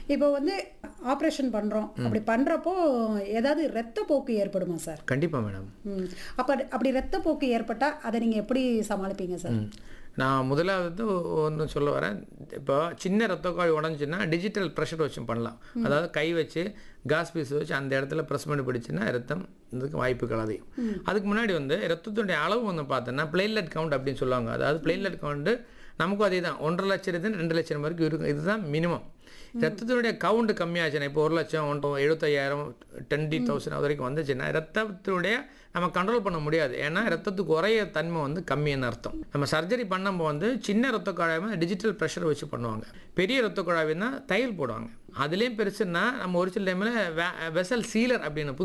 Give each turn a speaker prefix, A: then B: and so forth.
A: இப்போ வந்து ஆப்ரேஷன் பண்ணுறோம் அப்படி பண்ணுறப்போ ஏதாவது இரத்த போக்கு ஏற்படுமா சார்
B: கண்டிப்பாக மேடம்
A: ம் அப்போ அப்படி இரத்த போக்கு ஏற்பட்டால் அதை நீங்கள் எப்படி சமாளிப்பீங்க சார்
B: நான் முதலாவது ஒன்று சொல்ல வரேன் இப்போ சின்ன ரத்த குழாய் உடஞ்சுன்னா டிஜிட்டல் ப்ரெஷர் வச்சு பண்ணலாம் அதாவது கை வச்சு காஸ் பீஸ் வச்சு அந்த இடத்துல ப்ரெஸ் பண்ணி பிடிச்சுன்னா ரத்தம் இதுக்கு வாய்ப்புகள் அதிகம் அதுக்கு முன்னாடி வந்து ரத்தத்துடைய அளவு வந்து பார்த்தோன்னா பிளேட்லெட் கவுண்ட் அப்படின்னு சொல்லுவாங்க அதாவது பிளேட்லெட் கவுண்ட் நமக்கும் அதே தான் ஒன்றரை லட்சத்துலேருந்து ரெண்டு லட்சம் வரைக்கும் இருக்கும் இதுதான் மினிமம் ரத்தத்தினுடைய கவுண்ட் கம்மியாச்சுன்னா இப்போ ஒரு லட்சம் ஒன்று எழுபத்தையாயிரம் டுவெண்ட்டி தௌசண்ட் அது வரைக்கும் வந்துச்சுன்னா ரத்தத்தினுடைய நம்ம கண்ட்ரோல் பண்ண முடியாது ஏன்னா ரத்தத்துக்கு குறைய தன்மை வந்து கம்மின்னு அர்த்தம் நம்ம சர்ஜரி பண்ணும்போது வந்து சின்ன ரத்த குழாய் டிஜிட்டல் ப்ரெஷர் வச்சு பண்ணுவாங்க பெரிய ரத்த குழாய்னா தையல் போடுவாங்க அதுலேயும் பெருசுன்னா நம்ம ஒரு சில டைமில் வெசல் சீலர் அப்படின்னு